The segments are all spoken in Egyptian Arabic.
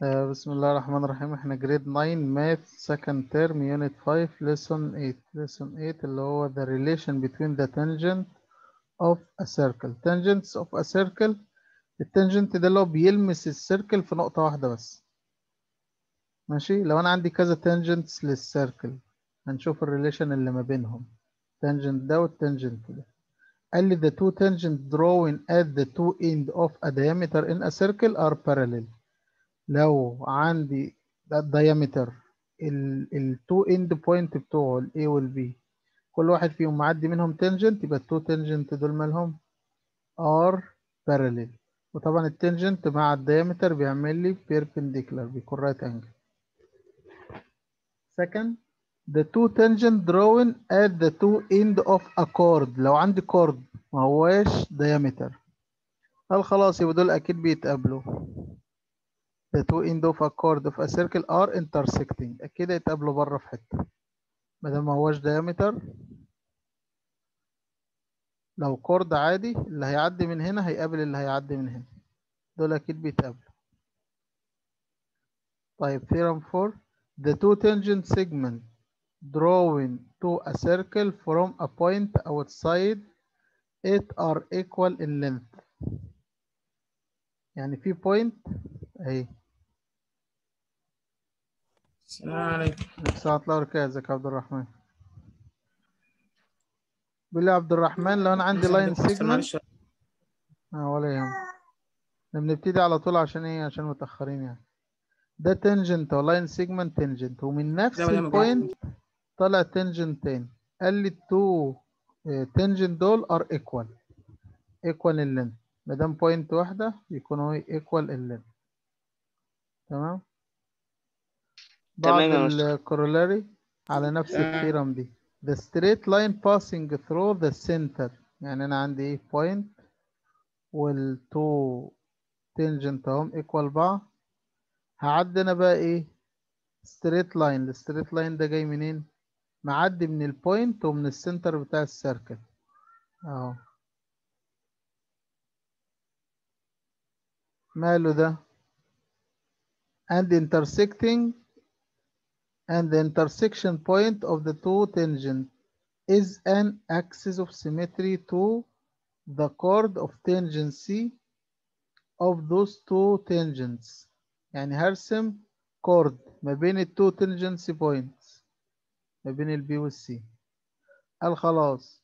آه، بسم الله الرحمن الرحيم احنا جريد 9 ماث second term unit 5 lesson 8 lesson 8 اللي هو the relation between the tangent of a circle tangents of a circle التانجنت ده اللي هو بيلمس السيركل في نقطة واحدة بس ماشي لو انا عندي كذا tangents للسيركل هنشوف الريليشن اللي ما بينهم tangent ده والتانجنت ده قال لي the two tangents drawing at the two end of a diameter in a circle are parallel لو عندي ده الدايمتر التو اند بوينت بتوعه الاي والبي كل واحد فيهم معدي منهم تنجنت يبقى التو تنجنت دول مالهم ار باراليل وطبعا التنجنت مع الدايمتر بيعمل لي بيربنديكولار بيكون رايت انجل second the two tangent drawing at the two end of a chord لو عندي chord ما هواش diameter قال خلاص يبقى دول اكيد بيتقابلوا the two end of a chord of a circle are intersecting اكيد يتقابلوا بره في حته ما دام ما هواش diameter لو كورد عادي اللي هيعدي من هنا هيقابل اللي هيعدي من هنا دول اكيد بيتقابلوا طيب theorem 4 the two tangent segment drawing to a circle from a point outside it are equal in length يعني في point اهي السلام عليكم الساعة الله وبركاته ازيك يا عبد الرحمن بيقول لي يا عبد الرحمن لو انا عندي لاين سيجمنت معلش اه ولا يهمك احنا بنبتدي على طول عشان ايه عشان متأخرين يعني ده تنجنت او لاين سيجمنت تنجنت ومن نفس ده ولا البوينت طلع تنجنت تاني قال لي التو تنجنت دول ار ايكوال ايكوال اللينث ما دام بوينت واحدة يكونوا ايكوال اللينث تمام بعض تمام يا مستر. الكورولاري على نفس تمام. الثيرم دي the straight line passing through the center يعني انا عندي ايه point والتو تنجنت اهم equal بعض هعدي انا بقى ايه straight line الستريت لاين ده جاي منين معدي من البوينت ومن السنتر بتاع السيركل اهو ماله ده and intersecting and the intersection point of the two tangent is an axis of symmetry to the chord of tangency of those two tangents يعني هرسم chord ما بين التو tangency points ما بين البي والسي قال خلاص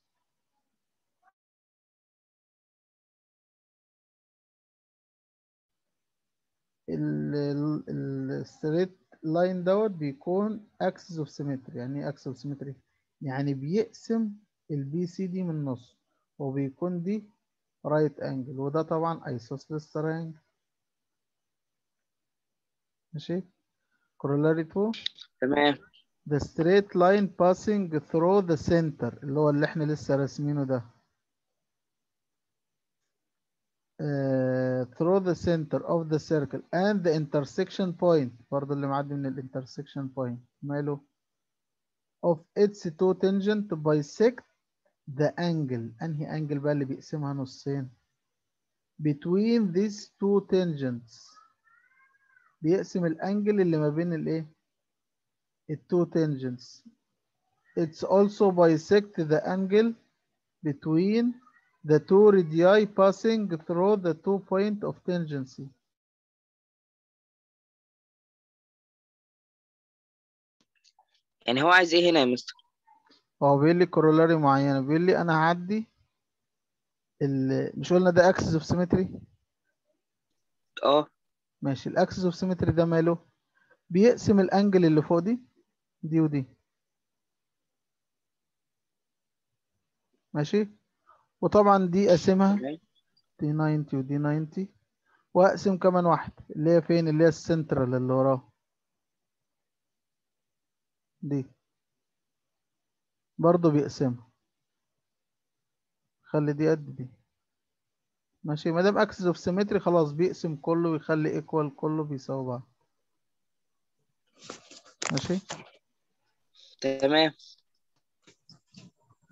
الستريت لاين دوت بيكون axis of symmetry يعني ايه axis of symmetry يعني بيقسم البي سي دي من النص وبيكون دي رايت انجل وده طبعا isosceles triangle ماشي corollary 2 تمام the straight line passing through the center اللي هو اللي احنا لسه راسمينه ده آه، through the center of the circle and the intersection point برضه اللي معدي من ال intersection point ماله of its two tangent bisect the angle انهي angle بقى اللي بيقسمها نصين between these two tangents بيقسم الانجل اللي ما بين الايه التو tangents it's also bisect the angle between the two radii passing through the two point of tangency يعني هو عايز ايه هنا يا مستر هو بيقول لي كورولاري معينة بيقول لي أنا هعدي ال... مش قلنا ده axis of symmetry اه ماشي الأكسس of symmetry ده ماله بيقسم الأنجل اللي فوق دي دي ودي ماشي وطبعا دي أقسمها تمام دي 90 ودي 90 وأقسم كمان واحدة اللي هي فين اللي هي السنترال اللي وراه دي برضه بيقسمها خلي دي قد دي ماشي ما دام اكسس اوف سيمتري خلاص بيقسم كله ويخلي ايكوال كله بيساوي بعض ماشي تمام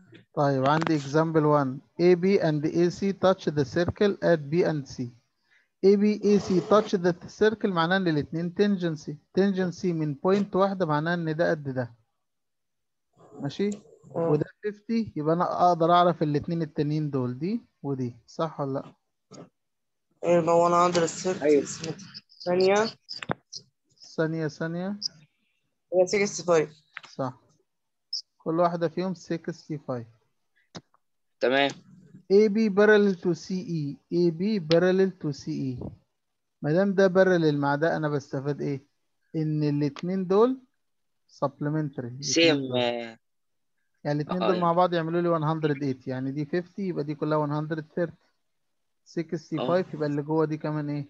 طيب عندي example 1 AB and AC touch the circle at B and C AB AC touch the circle معناه ان الاتنين tangency tangency من بوينت واحدة معناه ان ده قد ده ماشي اه وده 50 يبقى انا اقدر اعرف الاتنين التانيين دول دي ودي صح ولا لا يبقى 130 أيوة. ثانية ثانية ثانية هي 65 صح كل واحدة فيهم 65 تمام AB parallel to CE AB parallel to CE ما دام ده parallel مع ده انا بستفاد ايه ان الاتنين دول supplementary الاتنين سيم دول. يعني الاتنين آه، دول يعني. مع بعض يعملوا لي 180 يعني دي 50 يبقى دي كلها 130 65 يبقى اللي جوه دي كمان ايه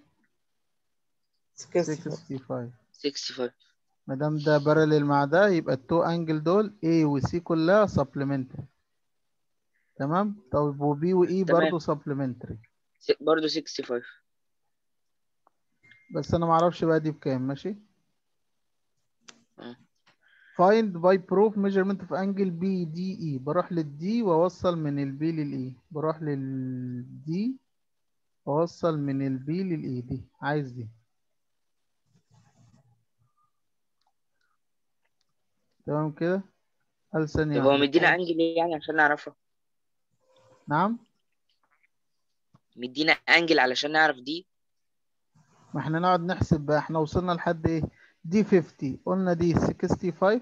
65 65 65 ما دام ده بارلل مع ده يبقى التو انجل دول A و C كلها supplementary تمام طب و B و E تمام. برضه supplementary س- برضه 65 بس انا ما اعرفش بقى دي بكام ماشي آه. find by proof measurement of angle BDE بروح للدي واوصل من البي للاي بروح للدي واوصل من البي للاي دي عايز دي تمام كده هل ثانية طب هو واحدة. مدينا انجل ايه يعني عشان نعرفها نعم مدينا انجل علشان نعرف دي ما احنا نقعد نحسب بقى احنا وصلنا لحد ايه دي 50 قلنا دي 65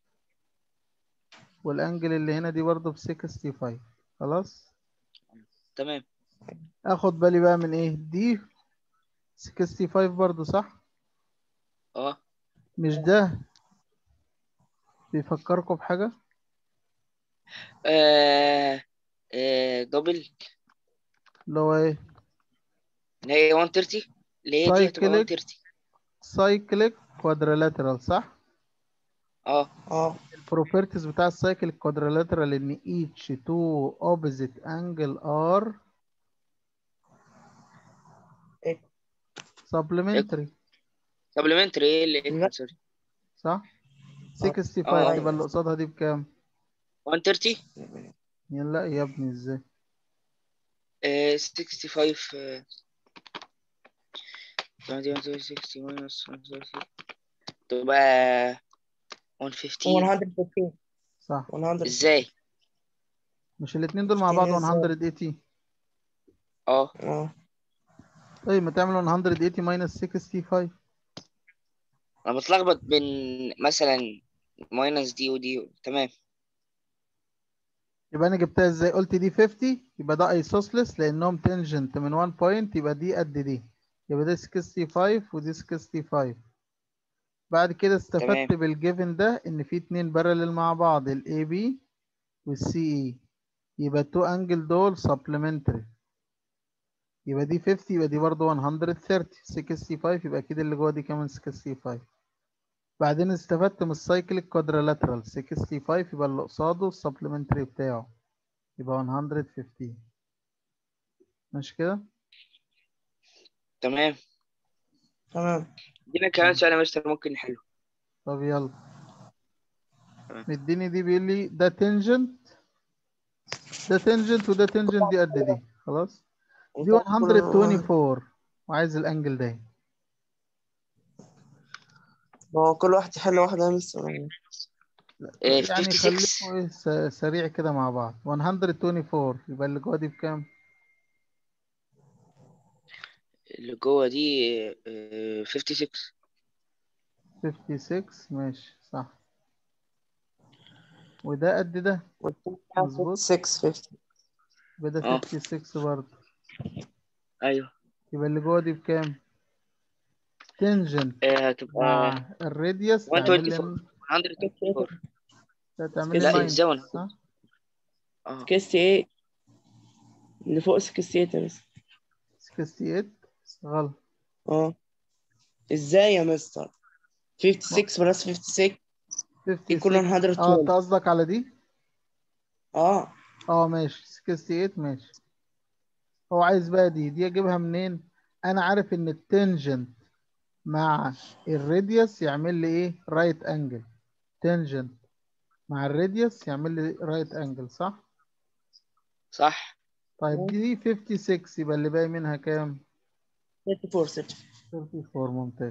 والانجل اللي هنا دي برضه ب 65 خلاص تمام اخد بالي بقى من ايه دي 65 برضه صح اه مش ده بيفكركم بحاجة آه، آه، دبل اللي هو ايه اللي هي 130 اللي هي دي هتبقى Cyclic. 130 سايكليك كوادريلاترال صح اه اه البروبرتيز بتاع السايكليك كوادريلاترال ان each two opposite angle are إيه؟ supplementary سبلمنتري ايه اللي لا. ايه سوري صح 65 آه. يبقى اللي قصادها دي بكام 130 يا لا يا ابني ازاي آه، 65 آه، 60 minus 130 تبقى 115 115 صح 100 ازاي مش الاتنين دول مع بعض ازاي؟ 180 اه اه طيب ما تعمل 180 minus 65 انا بتلخبط بين مثلا ماينس دي ودي تمام يبقى انا جبتها ازاي قلت دي 50 يبقى ده ايسوسلس لانهم تنجنت من 1 بوينت يبقى دي قد دي يبقى ده 65 ودي 65 بعد كده استفدت تمام. بالجيفن ده ان في اتنين بارلل مع بعض الاي بي والسي اي يبقى التو انجل دول supplementary يبقى دي 50 يبقى دي برضه 130 65 يبقى اكيد اللي جوه دي كمان 65 بعدين استفدت من السايكليك كوادريلاترال 65 يبقى اللي قصاده السبلمنتري بتاعه يبقى 115 ماشي كده تمام تمام ادينا كمان سؤال يا مستر ممكن نحله طب يلا تمام. مديني دي بيقول لي ده تنجنت ده تنجنت وده تنجنت دي قد دي خلاص دي 124 وعايز الانجل ده هو كل واحد يحل واحدة يا مستر آه، يعني 56 خليكم ايه س- سريع كده مع بعض 124 يبقى اللي جوه دي بكام؟ اللي جوه دي آه، 56 56 ماشي صح وده قد ده مظبوط. 6 50 يبقى ده اه. 56 برضه ايوه يبقى اللي جوه دي بكام؟ تنجنت آه، هتبقى مع الراديوس تعمل لي 124 124 تعمل لي لا، ماينس ازاي وانا- صح؟ اه 68 اللي فوق 68 يا مستر 68 غلط اه ازاي يا مستر 56 بلس 56 يكون 56 اه 112 انت قصدك على دي؟ اه اه ماشي 68 ماشي هو عايز بقى دي دي اجيبها منين انا عارف ان التنجنت مع الراديوس يعمل لي ايه رايت انجل تنجنت مع الراديوس يعمل لي رايت انجل صح صح طيب دي 56 يبقى اللي باقي منها كام 34 34 34 ممتاز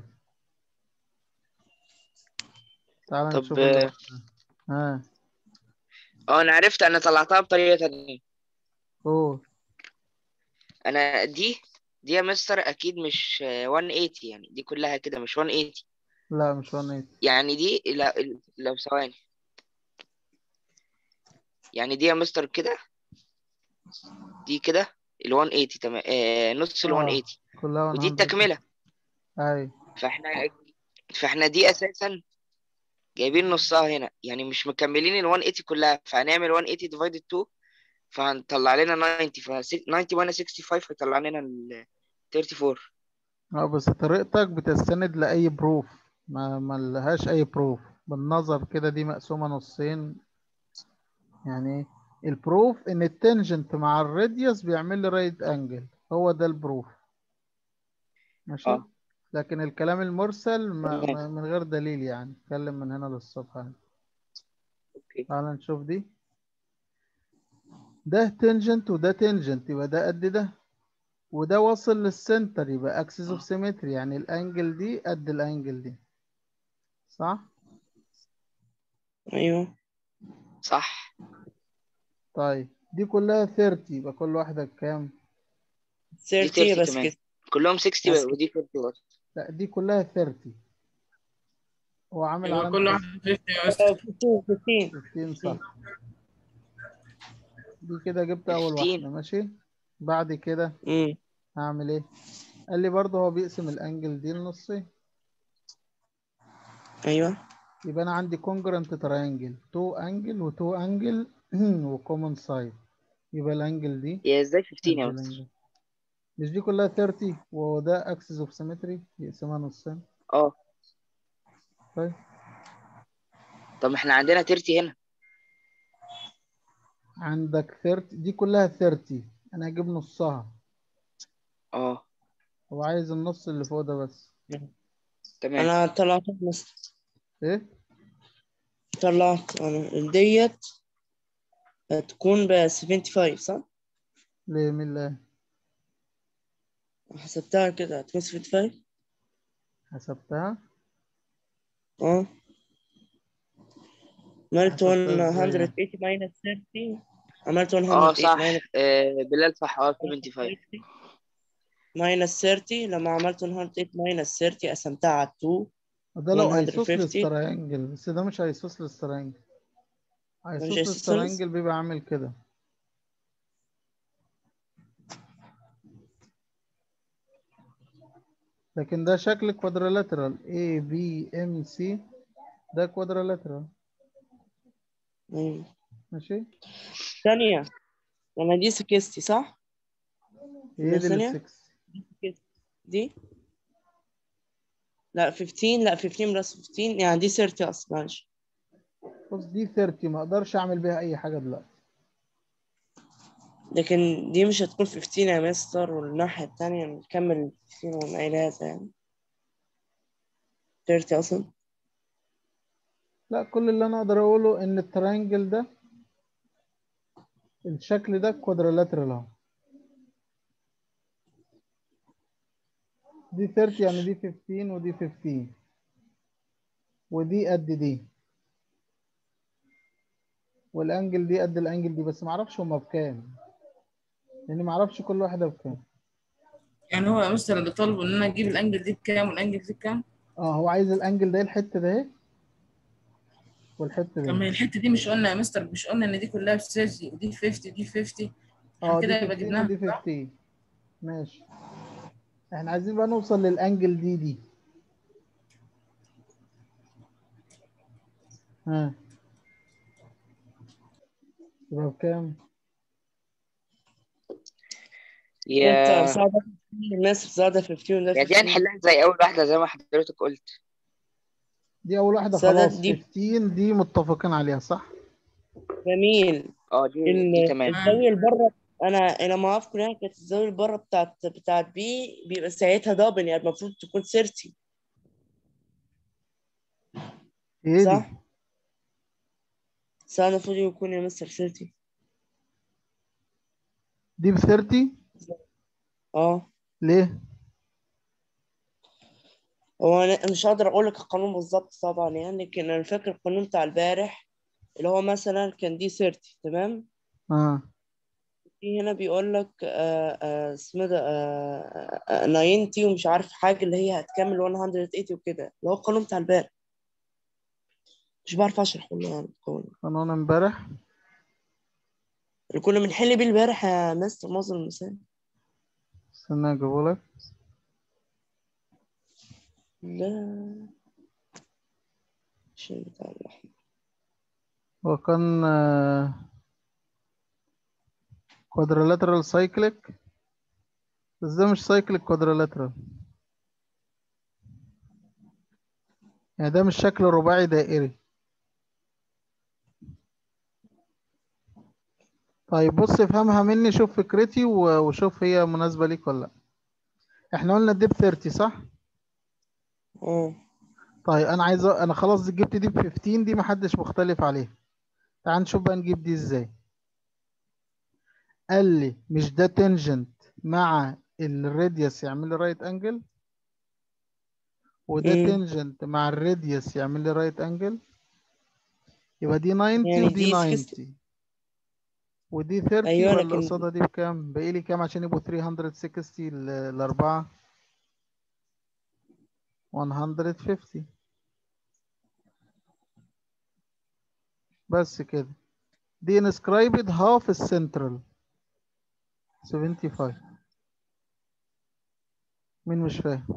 تعال طب، نشوف اللي بعدها. ها اه انا عرفت انا طلعتها بطريقة تانية قول انا دي دي يا مستر اكيد مش آه، 180 يعني دي كلها كده مش 180 لا مش 180 يعني دي لا- لو ثواني يعني دي يا مستر كده دي كده ال 180 تمام آه نص ال آه. 180 كلها ودي 100 التكملة اي فاحنا فاحنا دي اساسا جايبين نصها هنا يعني مش مكملين ال 180 كلها فهنعمل 180 ديفايدد 2 فهنطلع لنا 90 ف 90 وانا 65 هيطلع لنا ال 34 اه بس طريقتك بتستند لأي بروف ما ما لهاش أي بروف بالنظر كده دي مقسومة نصين يعني إيه؟ البروف إن التنجنت مع الراديوس بيعمل لي رايت أنجل هو ده البروف ماشي اه. لكن الكلام المرسل ما تمام. ما من غير دليل يعني اتكلم من هنا للصبح يعني. اوكي تعال نشوف دي ده تنجنت وده تنجنت يبقى ده قد ده وده واصل للسنتر يبقى اكسس اوف سيمتري يعني الانجل دي قد الانجل دي صح ايوه صح طيب دي كلها 30 يبقى كل واحدة بكام 30 30 بس كمان. كده كلهم 60 بس. ودي 40 برضه. لا دي كلها 30 هو عامل يبقى علامة كل واحد 50 يا مستر 15 15 15 صح دي كده جبت اول 15. واحدة ماشي بعد كده امم هعمل ايه قال لي برضه هو بيقسم الانجل دي لنصين ايوه يبقى انا عندي كونجرنت تراينجل تو انجل وتو انجل وكومن سايد يبقى الانجل دي هي ازاي 15 يا قد مستر الانجل مش دي كلها 30 وده اكسس اوف سيمتري يقسمها نصين اه طيب طب ما احنا عندنا 30 هنا عندك 30 دي كلها 30 انا هجيب نصها اه هو عايز النص اللي فوق ده بس تمام انا طلعت نص ايه طلعت انا ديت هتكون ب 75 صح؟ ليه من الله حسبتها كده هتكون 75 حسبتها اه عملت حسبتها ازاي 180 minus 30 عملت اه 180 صح minus آه بلال صح اه 75 minus 30 لما عملت 180 minus 30 قسمتها على 2 ده لو هيسوس 150. للسترينجل بس ده مش هيسوس للسترينجل هيسوس هيسوس للسترينجل بيبقى عامل كده لكن ده شكل كوادريلاترال A B M C ده كوادريلاترال أيوة. ماشي ثانية أنا دي 60 صح؟ هي دي ثانية؟ ال 6 دي لا 15 لا 15 بلس 15 يعني دي 30 أصلا معلش بص دي 30 ما اقدرش اعمل بيها اي حاجه دلوقتي لكن دي مش هتكون 15 يا مستر والناحية التانية نكمل 15 ونعيدها يعني 30 أصلا لا كل اللي انا اقدر اقوله ان الترينجل ده الشكل ده كوادريلاترال اهو دي 30 يعني دي 15 ودي 15 ودي قد دي والانجل دي قد الانجل دي بس ما اعرفش هما بكام لاني ما اعرفش كل واحده بكام يعني هو يا مستر اللي طالبه ان انا اجيب الانجل دي بكام والانجل دي بكام اه هو عايز الانجل ده الحته ده اهي والحته طب ما هي دي الحته دي مش قلنا يا مستر مش قلنا ان دي كلها ب 30 ودي 50 ودي 50 اه كده دي يبقى 15 جبناها ودي صح؟ 15 ماشي احنا عايزين بقى نوصل للانجل دي دي ها يبقى بكام؟ يا أنت صعبة الناس زادة 15 وده يا دي 15 هنحلها زي اول واحده زي ما حضرتك قلت دي اول واحده سادات خلاص دي- 15 دي متفقين عليها صح؟ جميل اه دي ال- دي تمام الزاوية اللي بره انا لما اعرف كلها كانت الزاوية اللي بره بتاعت بتاعت بي بيبقى ساعتها دبل يعني المفروض تكون 30 ايه صح؟ دي؟ صح المفروض يكون يا مستر 30 دي ب 30 اه ليه؟ هو أنا مش هقدر أقول لك القانون بالظبط طبعا يعني لكن أنا فاكر القانون بتاع البارح اللي هو مثلا كان دي 30 تمام اه في هنا بيقول لك آه، آه، اسمه ده آه، آه، 90 ومش عارف حاجة اللي هي هتكمل 180 وكده اللي هو القانون بتاع البارح مش بعرف أشرح والله يعني القانون قانون امبارح اللي كنا بنحل بيه البارح يا مستر معظم المثال استنى اجيبهولك لا شيء بتاع الرحمة هو كان كوادريلاترال سايكليك بس ده مش سايكليك كوادريلاترال يعني ده مش شكل رباعي دائري طيب بص افهمها مني شوف فكرتي و- وشوف هي مناسبة ليك ولا لا احنا قلنا دي ب 30 صح؟ اه طيب انا عايز أ- انا خلاص جبت دي ب 15 دي محدش مختلف عليها تعال نشوف بقى نجيب دي ازاي قال لي مش ده تنجنت مع الراديوس يعمل لي رايت انجل وده مم. تنجنت مع الراديوس يعمل لي رايت انجل يبقى دي 90 يعني ودي دي 60 90 ودي 30 أيوة ولا لكن قصادها دي بكام؟ باقي لي كام عشان يبقوا 360 ال- الأربعة 150 بس كده دي inscribed half السنترال 75 مين مش فاهم؟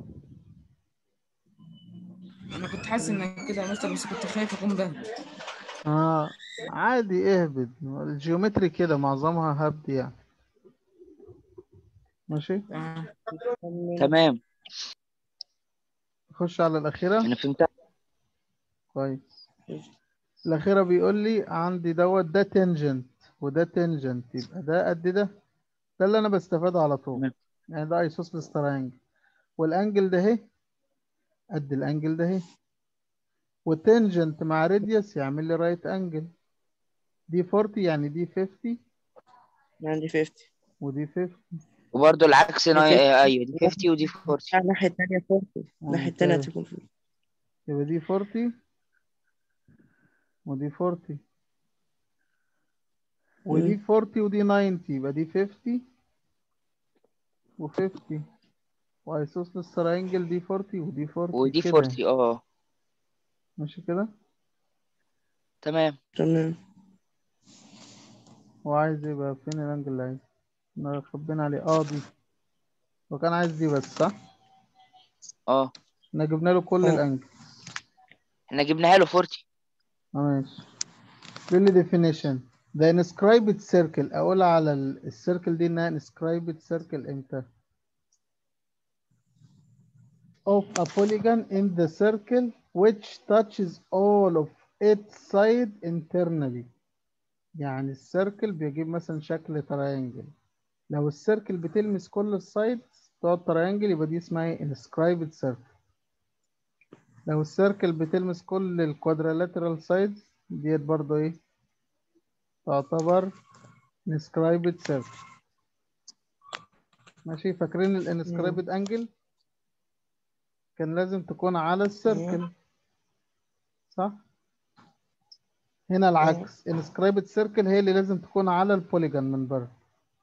انا كنت حاسس انك كده يا مستر بس كنت خايف اكون بهبد اه عادي اهبد الجيومتري كده معظمها هبد يعني ماشي تمام تمام نخش على الأخيرة انا فهمتها كويس الأخيرة بيقول لي عندي دوت ده تنجنت وده تنجنت يبقى ده قد ده ده اللي أنا بستفاده على طول تمام. يعني ده ايسوسلس ترينجل والأنجل ده اهي قد الأنجل ده اهي والتنجنت مع راديوس يعمل لي رايت أنجل دي 40 يعني دي 50 عندي 50 ودي 50 وبرضه العكس دي نا- 50 آه، ايوه دي 50 ودي 40 الناحية التانية 40 الناحية التانية ممتاز. هتكون 50 يبقى دي 40 ودي 40 ودي 40 ودي 90 يبقى دي 50 و50 وايسوسلس ترينجل دي 40 ودي 40 ودي كده 40 اه ماشي كده تمام تمام هو عايز ايه بقى فين الانجل اللي عايز احنا خبينا عليه اه دي هو كان عايز دي بس صح اه احنا جبنا له كل آه. الانجل احنا جبناها له 40 اه ماشي بيقول لي definition the inscribed circle اقول على ال- السيركل دي انها inscribed circle امتى of a polygon in the circle which touches all of its side internally يعني السيركل بيجيب مثلا شكل تراينجل لو السيركل بتلمس كل السايدز بتوع التراينجل يبقى دي اسمها ايه inscribed circle لو السيركل بتلمس كل الكوادريلاترال سايدز ديت برضو ايه تعتبر inscribed circle ماشي فاكرين الانسكرايبد انجل كان لازم تكون على السيركل صح هنا العكس inscribed circle هي اللي لازم تكون على البوليجون من بره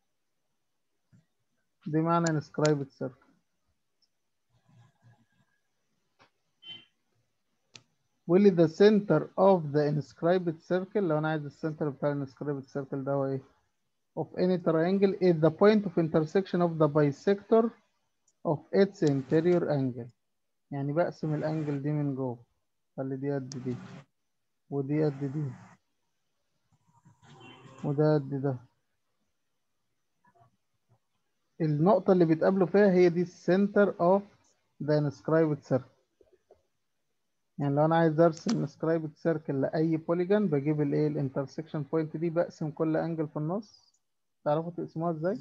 دي معنى inscribed circle واللي the center of the inscribed circle لو انا عايز السنتر بتاع inscribed circle ده هو ايه of any triangle is the point of intersection of the bisector of its interior angle يعني بقسم الانجل دي من جوه خلي دي قد دي ودي قد دي وده قد ده النقطة اللي بيتقابلوا فيها هي دي center of the inscribed circle يعني لو انا عايز ارسم inscribed circle لاي بوليجون بجيب الايه الانترسكشن بوينت دي بقسم كل انجل في النص تعرفوا تقسموها ازاي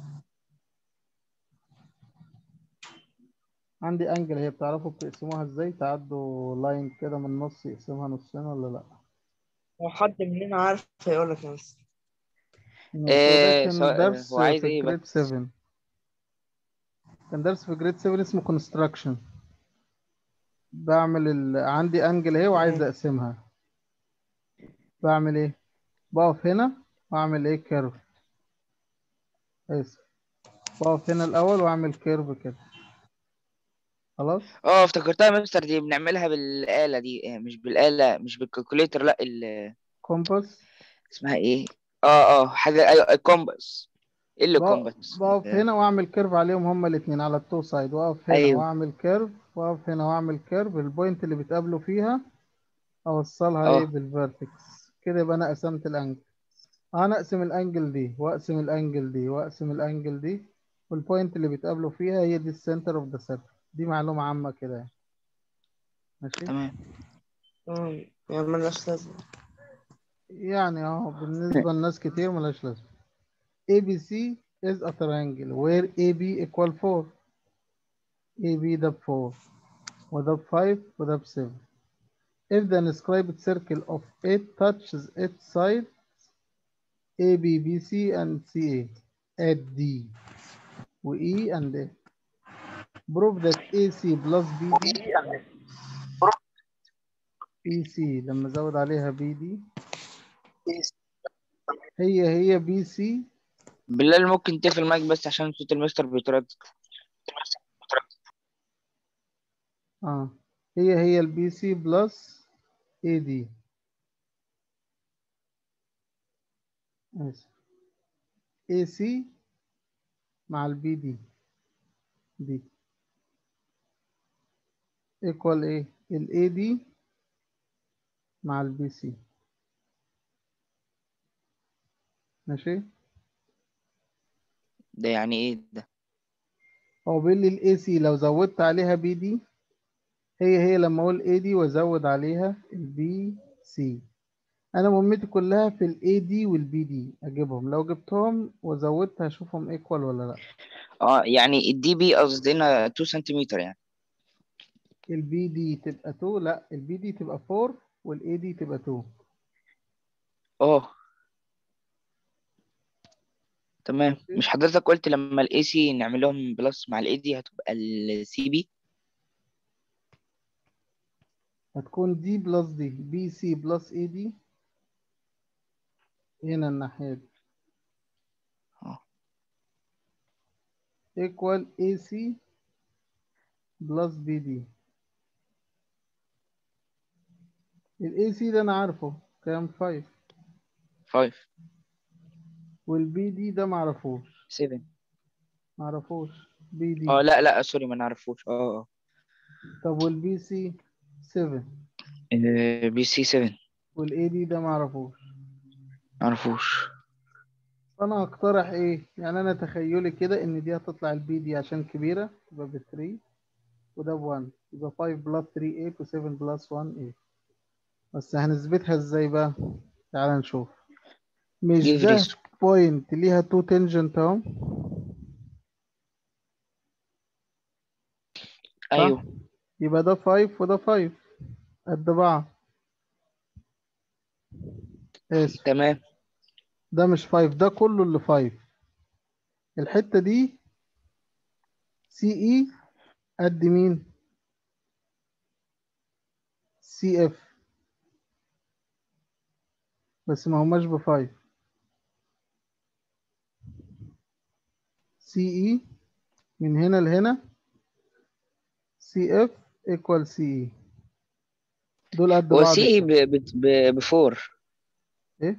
عندي انجل هي بتعرفوا بتقسموها ازاي تعدوا لاين كده من النص يقسمها نصين ولا لا لو حد مننا عارف هيقول لك يا مستر ماشي، إيه، وده كان سواء- درس هو عايز في إيه جريد بس؟ 7 كان درس في جريد 7 اسمه construction بعمل ال... عندي انجل اهي وعايز تمام. اقسمها بعمل ايه بقف هنا واعمل ايه كيرف اسف بقف هنا الاول واعمل كيرف كده خلاص اه افتكرتها يا مستر دي بنعملها بالآلة دي آه، مش بالآلة مش بالكالكوليتر لا ال... كومباس اسمها ايه اه اه حاجة ايوه الكومباس ايه اللي بق- كومباس بقف آه، هنا واعمل كيرف عليهم هما الاثنين على التو سايد واقف هنا ايوه واعمل كيرف واقف هنا واعمل كيرف البوينت اللي بتقابلوا فيها اوصلها ايه اه بالفيرتكس كده يبقى انا قسمت الانجل انا اقسم الانجل دي واقسم الانجل دي واقسم الانجل دي والبوينت اللي بيتقابلوا فيها هي دي السنتر اوف ذا سيركل دي معلومة عامة كده يعني ماشي تمام تمام يعني ملهاش لازمة يعني اهو بالنسبة لناس كتير ملهاش لازمة ABC is a triangle where AB equal 4 AB ده ب 4 وده ب 5 وده ب 7 if the inscribed circle of 8 touches its side AB BC and CA at D و E and F prove that AC plus BD EC لما ازود عليها BD هي هي BC بالله ممكن تقفل المايك بس عشان صوت المستر بيترد اه هي هي البي سي بلس اي دي اسف اي سي مع البي دي دي ايكوال ايه الاي دي مع البي سي ماشي ده يعني ايه ده هو بيقول لي الاي سي لو زودت عليها بي دي هي هي لما اقول اي دي وازود عليها البي سي انا مهمتي كلها في الاي دي والبي دي اجيبهم لو جبتهم وزودت هشوفهم ايكوال ولا لا اه يعني الدي بي قصدنا 2 سنتيمتر يعني البي دي تبقى 2 لا البي دي تبقى 4 والاي دي تبقى 2 اه تمام ماشي. مش حضرتك قلت لما الاي سي نعمل لهم بلس مع الاي دي هتبقى السي بي هتكون دي بلس دي بي سي بلس اي دي هنا الناحية دي اه equal AC بلس بي دي ال AC ده أنا عارفه كام 5 5 والبي دي ده معرفوش 7 معرفوش بي دي اه لا لا سوري ما نعرفوش اه اه طب والبي سي 7 آه، بي سي 7 والاي دي ده معرفوش نعرفوش فأنا هقترح إيه يعني أنا تخيلي كده إن دي هتطلع البي دي عشان كبيرة تبقى ب 3 وده ب 1 يبقى 5 بلس 3 8 و 7 بلس 1 8 بس هنثبتها ازاي بقى تعال نشوف مش Give ده reason. بوينت ليها تو تنجنت اهو صح؟ ايوه يبقى ده 5 وده 5 قد بعض اسف تمام ده مش 5 ده كله اللي 5 الحتة دي سي اي قد مين سي اف بس ما هماش ب 5 سي اي من هنا لهنا سي اف ايكوال سي اي دول قد هو بعض سي ب 4 ايه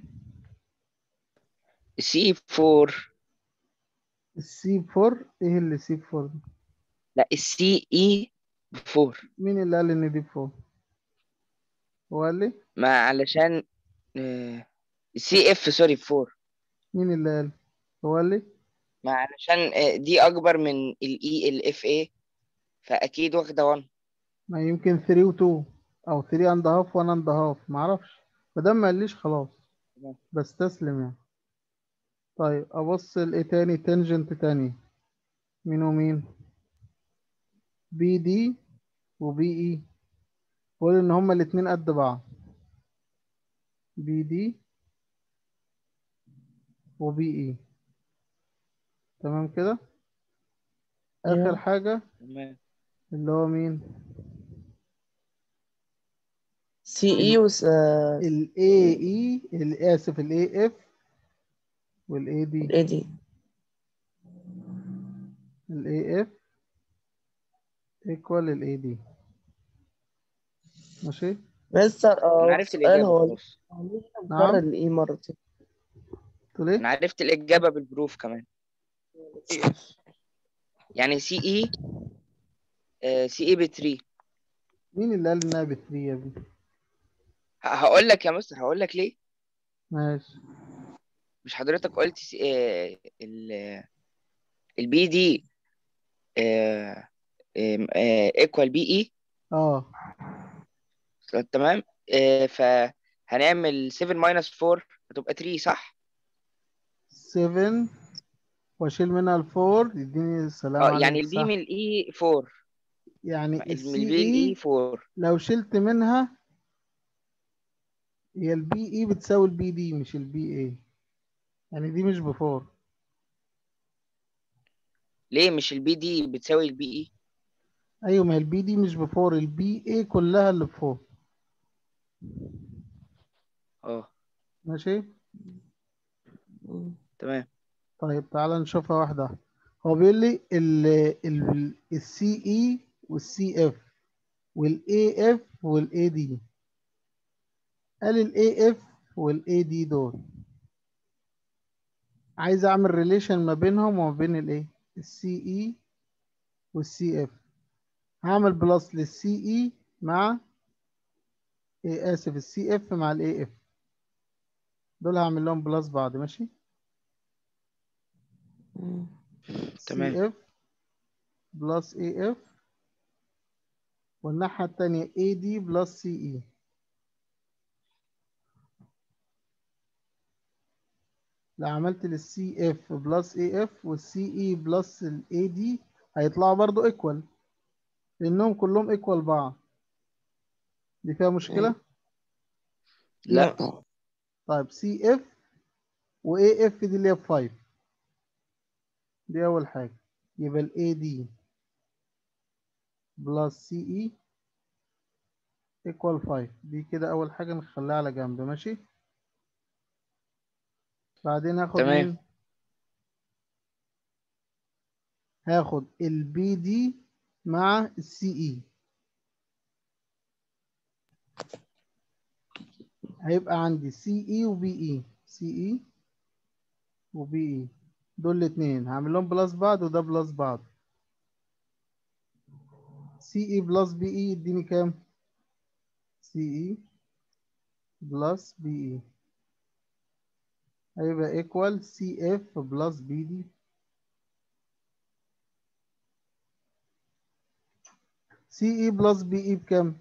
سي 4 السي 4 ايه اللي سي 4 دي لا السي اي 4 مين اللي قال ان دي 4 هو قال لي ما علشان سي اف سوري 4 مين اللي قال هو قال لي ما علشان آه، دي اكبر من الاي الاف اي فاكيد واخده 1 ما يمكن 3 و 2 او 3 اند هاف 1 اند هاف ما اعرفش ما دام ما قاليش خلاص تمام. بستسلم يعني طيب ابص لايه تاني تنجنت تاني مين ومين بي دي وبي اي بقول ان هما الاتنين قد بعض بي دي وبي اي تمام كده اخر أيوة. حاجة تمام اللي هو مين سي اي وس ال AE ال- آسف ال AF وال AD ايه دي ال AF equal ال AD ماشي بس اه انا عرفت سؤال الاجابه هو خلاص نعم. مكرر الاي مرتين تقول ايه؟ انا عرفت الاجابه بالبروف كمان يعني سي اي سي اي ب 3 مين اللي قال انها ب 3 يا ابني؟ هقول لك يا مستر هقول لك ليه ماشي مش حضرتك قلت سي... آه، ال البي دي ايكوال بي اي اه تمام آه، فهنعمل 7 ماينس 4 هتبقى 3 صح 7 واشيل منها ال 4 يديني السلام اه عليكم يعني البي صح. من الاي 4 يعني من السي البي الاي اي 4 لو شلت منها هي البي اي بتساوي البي دي مش البي اي يعني دي مش بفور ليه مش البي دي بتساوي البي اي ايوه ما البي دي مش بفور البي اي كلها اللي بفور اه ماشي تمام طيب تعالى نشوفها واحدة واحدة هو بيقول لي ال ال السي اي والسي اف والاي اف والاي دي قال الاي اف والاي دي دول عايز اعمل ريليشن ما بينهم وما بين الايه السي اي والسي اف هعمل بلس للسي اي مع إيه اسف السي اف مع الاي اف دول هعمل لهم بلس بعض ماشي تمام. سي اف بلس اي اف والناحية التانية اي دي بلس سي اي لو عملت للسي اف بلس اي اف والسي اي بلس الاي دي هيطلعوا برضو ايكوال لانهم كلهم ايكوال بعض دي فيها مشكلة لا طيب سي اف واي اف دي اللي هي بفايف دي اول حاجة يبقى الاي دي بلس سي اي ايكوال 5 دي كده اول حاجة نخليها على جنب ماشي بعدين هاخد تمام. مين هاخد البي دي مع السي اي هيبقى عندي سي اي وبي اي سي اي وبي اي دول الاتنين هعمل لهم بلس بعض وده بلس بعض سي اي بلس بي اي يديني كام سي اي بلس بي اي هيبقى ايكوال سي اف بلس بي دي سي اي بلس بي اي بكام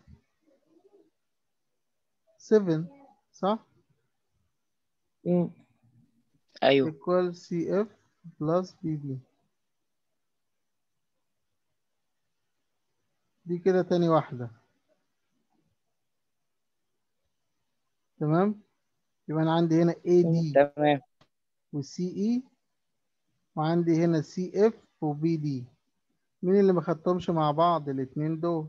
7 صح مم. ايوه equal CF plus BD دي كده تاني واحدة تمام يبقى أنا عندي هنا AD تمام و CE وعندي هنا CF و BD مين اللي ما خدتهمش مع بعض الاتنين دول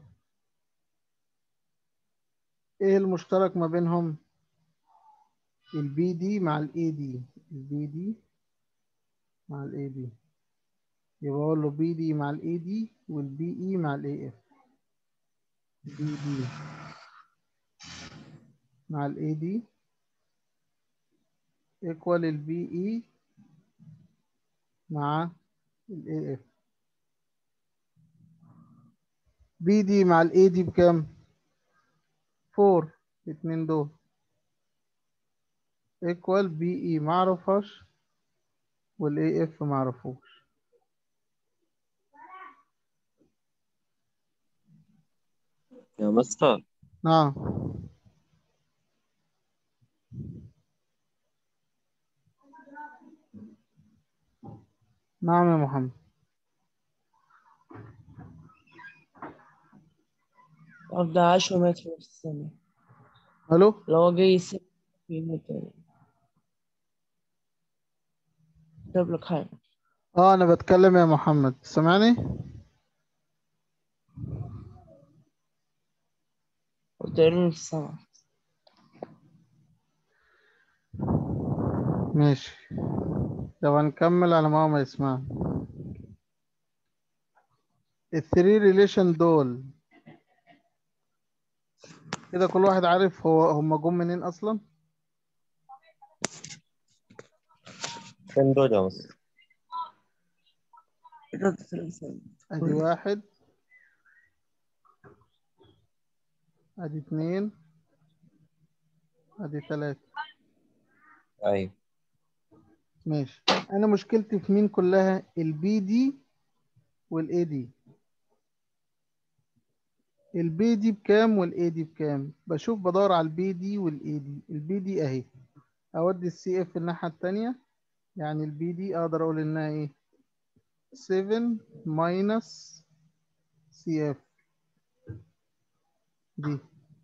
ايه المشترك ما بينهم البي دي مع الاي دي البي دي مع الاي دي يبقى اقول له بي دي مع الاي دي والبي اي مع الاي اف بي دي مع الاي دي ايكوال البي اي مع الاي اف بي دي مع الاي دي بكام؟ 4 الاتنين دول ايكوال بي اي معرفهاش والاي اف معرفوش يا مستر نعم نعم يا محمد طب ده 10 متر في الثانية الو لو هو جاي يسيب في متر جاب لك حاجة اه انا بتكلم يا محمد سامعني قلت له مش سامع ماشي طب هنكمل على ما هو ما يسمع الثري ريليشن دول كده كل واحد عارف هو هما جم منين اصلا فين دول يا مستر إرادة الإنسان ادي واحد ادي اتنين ادي تلاتة ايوه ماشي انا مشكلتي في مين كلها البي دي والاي دي البي دي بكام والاي دي بكام بشوف بدور على البي دي والاي دي البي دي اهي اودي السي اف الناحية التانية يعني البي دي اقدر اقول انها ايه 7 minus سي اف دي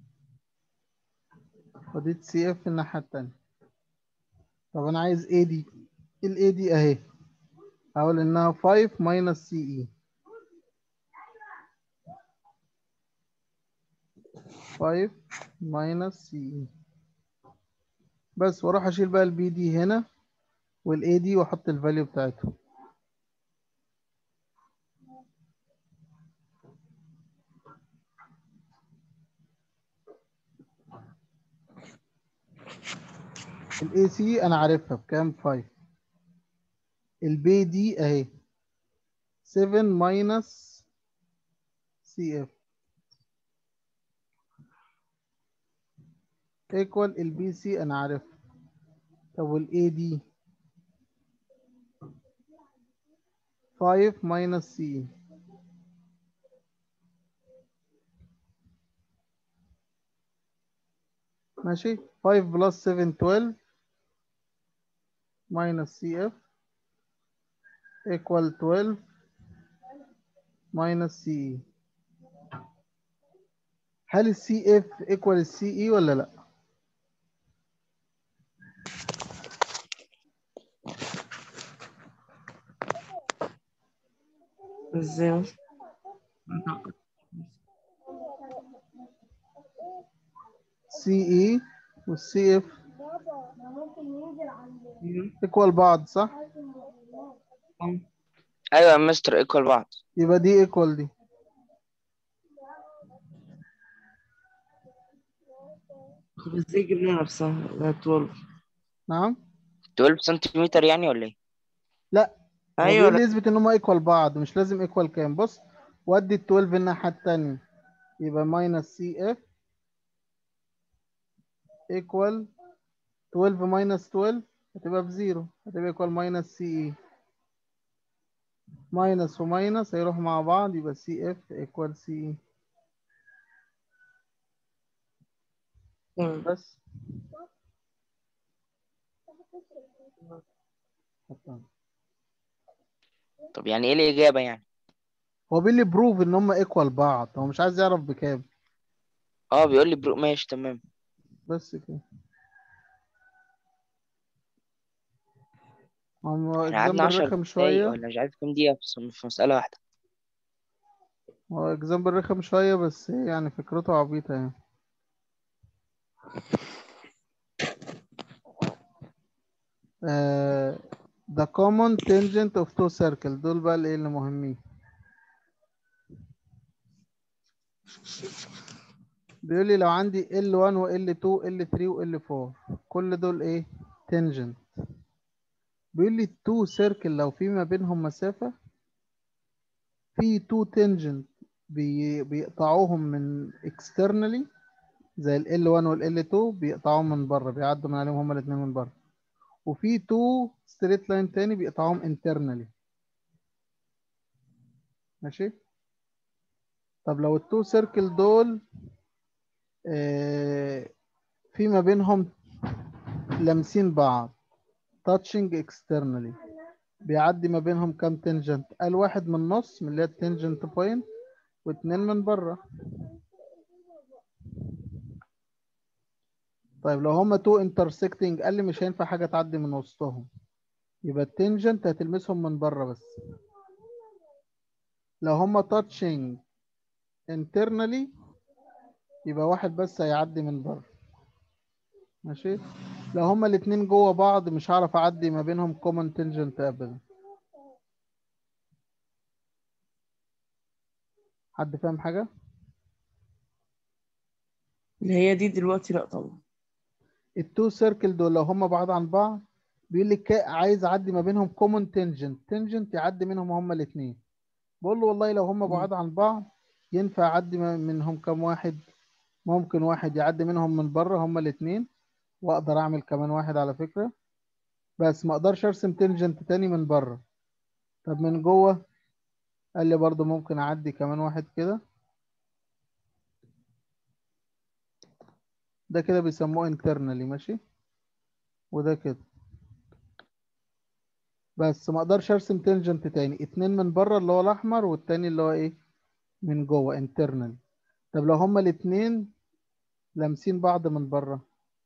وديت سي اف الناحية التانية طب انا عايز اي دي الاي دي اهي هقول انها 5 minus سي اي 5 minus سي اي بس واروح اشيل بقى البي دي هنا والاي دي واحط الفاليو بتاعتهم الاي سي انا عارفها بكام 5 البي دي اهي 7 minus سي اف ايكوال البي سي انا عارفها طب والاي دي 5 minus سي ماشي 5 بلس 7 12 minus CF equal 12 minus CE هل ال CF equal ال CE ولا لا؟ إزاي CE وال CF equal بعض صح؟ ايوه يا مستر ايكوال بعض يبقى دي equal دي طب إزاي جبنا نفسها لا 12 نعم؟ 12 سنتيمتر يعني ولا ايه؟ لا هو أيوة بيقول لا لي يثبت ان هم ايكوال بعض مش لازم ايكوال كام بص ودي ال 12 الناحيه الثانيه يبقى ماينس سي اف ايكوال 12 ماينس 12 هتبقى بزيرو هتبقى ايكوال ماينس سي اي ماينس وماينس هيروحوا مع بعض يبقى سي اف ايكوال سي اي تمام. بس حطها. طب يعني ايه الاجابه يعني؟ هو بيقول لي بروف ان هم ايكوال بعض هو مش عايز يعرف بكام اه بيقول لي برو ماشي تمام بس كده هو احنا قعدنا اكزامبل 10 رخم دقايق شويه ولا مش عارف كام دقيقه في في مساله واحده هو اكزامبل رخم شوية بس هي يعني فكرته عبيطة يعني آه the common tangent of two circle دول بقى الايه اللي مهمين بيقول لي لو عندي L1 و L2 L3 و L4 كل دول ايه tangent بيقول لي التو سيركل لو في ما بينهم مسافة في تو tangent بي بيقطعوهم من externally زي ال L1 وال L2 بيقطعوهم من بره بيعدوا من عليهم هما الاتنين من بره وفي تو straight line تاني بيقطعوهم internally ماشي طب لو التو سيركل دول آه، في ما بينهم لامسين بعض touching externally بيعدي ما بينهم كام تنجنت قال واحد من النص من اللي هي التنجنت بوينت واتنين من بره طيب لو هما تو انترسكتنج قال لي مش هينفع حاجه تعدي من وسطهم يبقى التنجنت هتلمسهم من بره بس لو هما touching internally يبقى واحد بس هيعدي من بره ماشي لو هما الاتنين جوه بعض مش هعرف اعدي ما بينهم common tangent ابدا حد فاهم حاجة؟ اللي هي دي دلوقتي لا طبعا التو سيركل دول لو هما بعاد عن بعض بيقول لي كا- عايز اعدي ما بينهم common tangent tangent يعدي منهم هما الاتنين بقول له والله لو هما مم. بعاد عن بعض ينفع اعدي ما- منهم كام واحد ممكن واحد يعدي منهم من بره هما الاتنين واقدر اعمل كمان واحد على فكرة بس ما اقدرش ارسم تنجنت تاني من بره طب من جوه قال لي برضو ممكن اعدي كمان واحد كده ده كده بيسموه internally ماشي وده كده بس ما اقدرش ارسم تنجنت تاني اتنين من بره اللي هو الاحمر والتاني اللي هو ايه من جوه internal طب لو هما الاتنين لامسين بعض من بره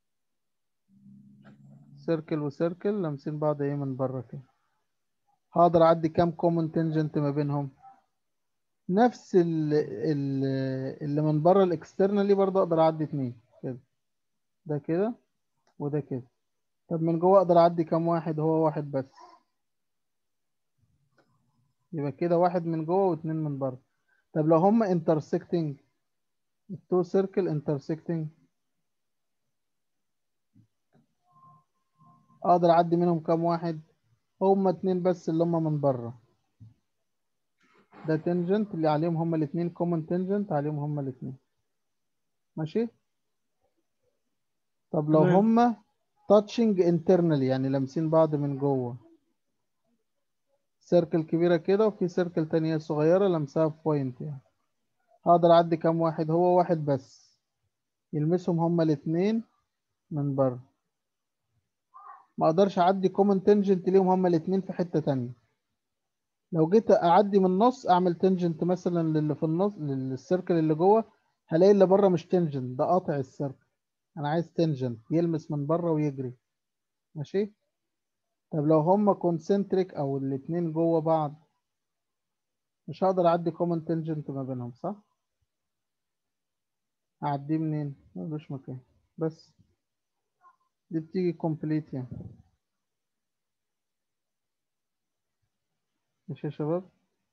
سيركل وسيركل لامسين بعض ايه من بره كده هقدر اعدي كام كومن تنجنت ما بينهم نفس ال ال اللي من بره الاكسترنالي برضه اقدر اعدي اتنين كده ده كده وده كده طب من جوه اقدر اعدي كام واحد هو واحد بس يبقى كده واحد من جوه واتنين من بره طب لو هما intersecting التو سيركل intersecting اقدر اعدي منهم كام واحد هما اتنين بس اللي هما من بره ده تنجنت اللي عليهم هما الاتنين كومن تنجنت عليهم هما الاتنين ماشي طب لو تمام. هما تاتشنج internally يعني لامسين بعض من جوه سيركل كبيرة كده وفي سيركل تانية صغيرة لمسها في بوينت يعني هقدر اعدي كام واحد هو واحد بس يلمسهم هما الاتنين من بره ما اقدرش اعدي كومن تنجنت ليهم هما الاتنين في حتة تانية لو جيت اعدي من النص اعمل تنجنت مثلا للي في النص للسيركل اللي جوه هلاقي اللي بره مش تنجنت ده قاطع السيركل انا عايز تنجنت يلمس من بره ويجري ماشي طب لو هما كونسنتريك او الاتنين جوه بعض مش هقدر اعدي كومن تنجنت ما بينهم صح اعديه منين ملوش مكان بس دي بتيجي كومبليت يعني ماشي يا شباب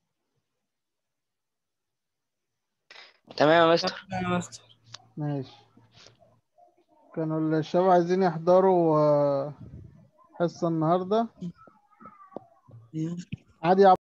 تمام يا مستر يا مستر ماشي كانوا الشباب عايزين يحضروا آه، حصة النهاردة عادي يا